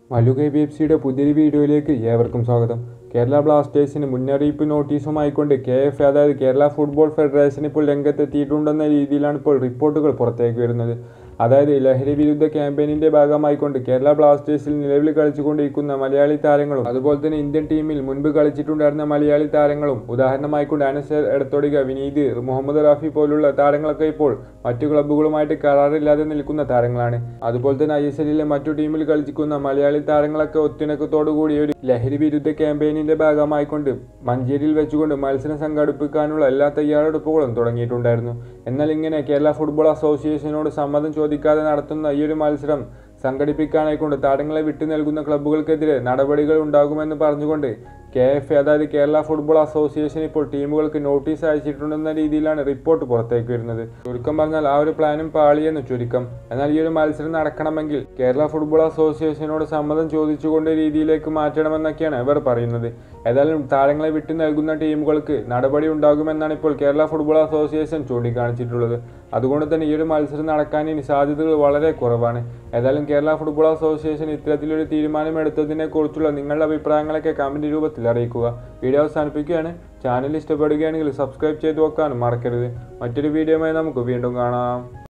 മലുകൈ B F സിയുടെ പുതിയൊരു വീഡിയോയിലേക്ക് ഏവർക്കും സ്വാഗതം കേരള ബ്ലാസ്റ്റേഴ്സിന് മുന്നറിയിപ്പ് നോട്ടീസുമായിക്കൊണ്ട് കെ എഫ് അതായത് കേരള ഫുട്ബോൾ ഫെഡറേഷൻ ഇപ്പോൾ രംഗത്തെത്തിയിട്ടുണ്ടെന്ന രീതിയിലാണ് ഇപ്പോൾ റിപ്പോർട്ടുകൾ പുറത്തേക്ക് വരുന്നത് അതായത് ലഹരി വിരുദ്ധ ക്യാമ്പയിനിന്റെ ഭാഗമായിക്കൊണ്ട് കേരള ബ്ലാസ്റ്റേഴ്സിൽ നിലവിൽ കളിച്ചുകൊണ്ടിരിക്കുന്ന മലയാളി താരങ്ങളും അതുപോലെ തന്നെ ഇന്ത്യൻ ടീമിൽ മുൻപ് കളിച്ചിട്ടുണ്ടായിരുന്ന മലയാളി താരങ്ങളും ഉദാഹരണമായിക്കൊണ്ട് അനസർ എടത്തൊടിക വിനീത് മുഹമ്മദ് റാഫി പോലുള്ള താരങ്ങളൊക്കെ ഇപ്പോൾ മറ്റു ക്ലബ്ബുകളുമായിട്ട് കരാറില്ലാതെ നിൽക്കുന്ന താരങ്ങളാണ് അതുപോലെ തന്നെ ഐ എസ് എല്ലിലെ മറ്റു ടീമിൽ കളിച്ചിരിക്കുന്ന മലയാളി താരങ്ങളൊക്കെ ഒത്തിണക്കത്തോടുകൂടി ഒരു ലഹരി വിരുദ്ധ ക്യാമ്പയിനിന്റെ ഭാഗമായിക്കൊണ്ട് മഞ്ചേരിയിൽ വെച്ചുകൊണ്ട് മത്സരം സംഘടിപ്പിക്കാനുള്ള എല്ലാ തയ്യാറെടുപ്പുകളും തുടങ്ങിയിട്ടുണ്ടായിരുന്നു എന്നാൽ ഇങ്ങനെ കേരള ഫുട്ബോൾ അസോസിയേഷനോട് സമ്മതം ചോദിക്കാതെ നടത്തുന്ന ഈ ഒരു മത്സരം സംഘടിപ്പിക്കാനായിക്കൊണ്ട് താരങ്ങളെ വിട്ടു നൽകുന്ന ക്ലബ്ബുകൾക്കെതിരെ നടപടികൾ ഉണ്ടാകുമെന്ന് പറഞ്ഞുകൊണ്ട് കെ എഫ് എ അതായത് കേരള ഫുട്ബോൾ അസോസിയേഷൻ ഇപ്പോൾ ടീമുകൾക്ക് നോട്ടീസ് അയച്ചിട്ടുണ്ടെന്ന രീതിയിലാണ് റിപ്പോർട്ട് പുറത്തേക്ക് വരുന്നത് ചുരുക്കം പറഞ്ഞാൽ ആ ഒരു പ്ലാനും പാളിയെന്ന് ചുരുക്കം എന്നാൽ ഈ ഒരു മത്സരം നടക്കണമെങ്കിൽ കേരള ഫുട്ബോൾ അസോസിയേഷനോട് സമ്മതം ചോദിച്ചുകൊണ്ട് രീതിയിലേക്ക് മാറ്റണമെന്നൊക്കെയാണ് ഇവർ പറയുന്നത് ഏതായാലും താരങ്ങളെ വിട്ടു നൽകുന്ന ടീമുകൾക്ക് നടപടി ഉണ്ടാകുമെന്നാണ് ഇപ്പോൾ കേരള ഫുട്ബോൾ അസോസിയേഷൻ ചൂണ്ടിക്കാണിച്ചിട്ടുള്ളത് അതുകൊണ്ട് തന്നെ ഈ ഒരു മത്സരം നടക്കാൻ ഇനി സാധ്യതകൾ വളരെ കുറവാണ് ഏതായാലും കേരള ഫുട്ബോൾ അസോസിയേഷൻ ഇത്തരത്തിലൊരു തീരുമാനമെടുത്തതിനെ കുറിച്ചുള്ള നിങ്ങളുടെ അഭിപ്രായങ്ങളൊക്കെ കമന്റ് രൂപത്തിൽ അറിയിക്കുക വീഡിയോ അവസാനിപ്പിക്കുകയാണ് ചാനൽ ഇഷ്ടപ്പെടുകയാണെങ്കിൽ സബ്സ്ക്രൈബ് ചെയ്ത് വെക്കാനും മറക്കരുത് മറ്റൊരു വീഡിയോയുമായി നമുക്ക് വീണ്ടും കാണാം